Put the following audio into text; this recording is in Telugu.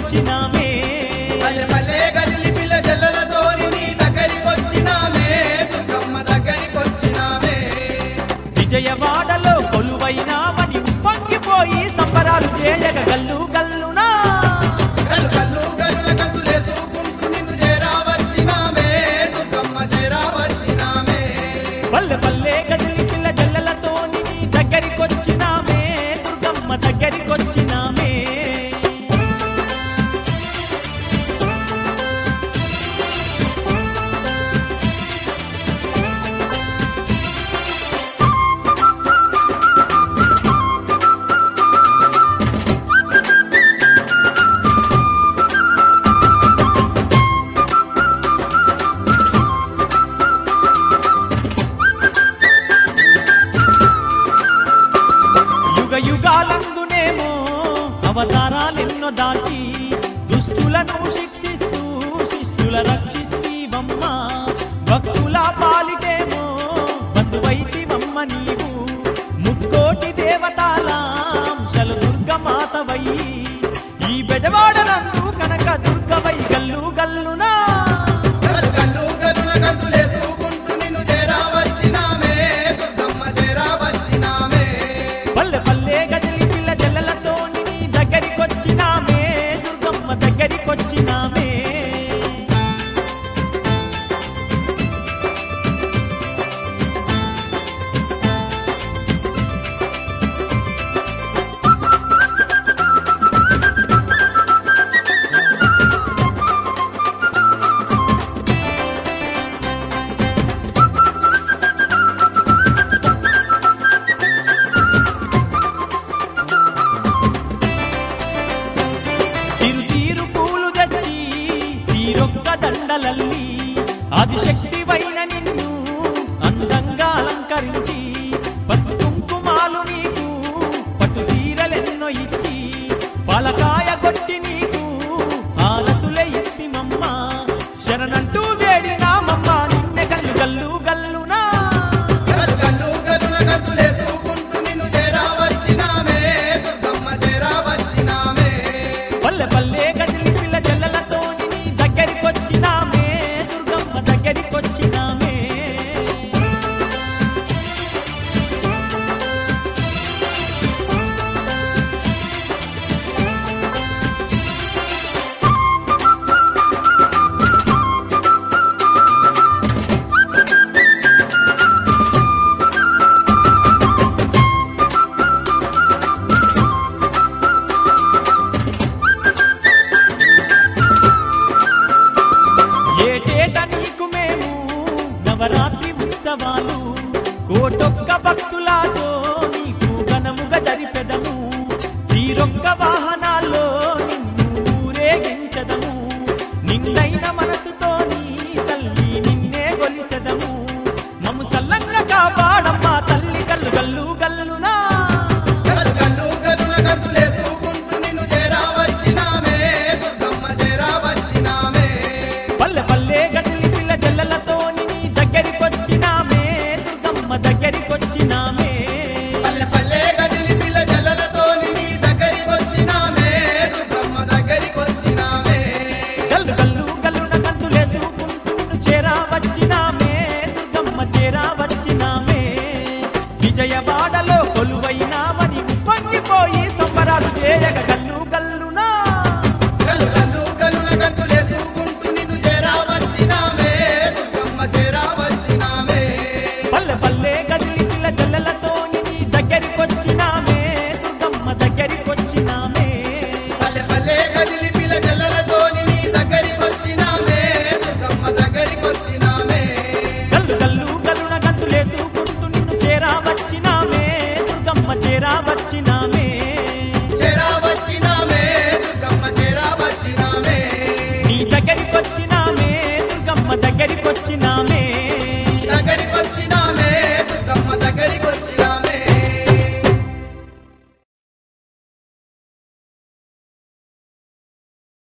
దగ్గరికొచ్చినామే పల్లె పల్లె గదిలి పిల్ల జల్లలతోని నీ దగ్గరికొచ్చినామే దుర్గమ్మ దగ్గరికొచ్చినామే విజయవాడలో కొలువైనామని పొంగిపోయి సంబరాలు చేయగ గల్లు గల్లునా కలు కల్లు గరుల గంతులేసుకుంటూ నిన్ను చేరావచ్చినామే దుర్గమ్మ చేరావచ్చినామే పల్లె పల్లె గదిలి పిల్ల జల్లలతో నీ దగ్గరికొచ్చినామే దుర్గమ్మ దగ్గరికొచ్చినామే యుగ యుగాలందునేమో అవతారాలెన్నో దాచి దుష్టులను శిక్షిస్తూ శిష్టుల రక్షిస్తీవమ్మ భక్తుల పాలిటేమో బంధువైతివమ్మ నీవు ముక్కోటి దేవతాలాంశలు దుర్గమాతవై ఈ బెజవాడనందు కనక దుర్గవై గల్లు గల్లునా కలు కల్లు గరుల గంతులేసుకుంటూ నిన్ను చేరావచ్చినామే దుర్గమ్మ చేరావచ్చినామే పల్లె పల్లె గదిలి పిల్ల జల్లలతో నీ దగ్గరికొచ్చినామే దుర్గమ్మ దగ్గరికొచ్చినామే తిరు తీరు పూలు తెచ్చి తీరొక్క దండలల్లి ఆదిశక్తివైన నిన్ను అందంగా అలంకరించి పసుపు కుంకుమాలు నీకు పట్టు సీరలెన్నో ఇచ్చి పాలకాయ కొట్టి నీకు ఆరతులే ఇస్తిమమ్మ శరణంటూ వేడినామమ్మ నిన్నె గల్లు గల్లు గల్లునా కలు కల్లు గరుల గంతులేసుకుంటూ నిన్ను చేరావచ్చినామే దుర్గమ్మ చేరావచ్చినామే పల్లె పల్లె గదిలి పిల్ల జల్లలతో నీ దగ్గరికొచ్చినామే దుర్గమ్మ దగ్గరికొచ్చినామే ఏటేట నీకు మేము నవరాత్రి ఉత్సవాలు కోటొక్క భక్తులతో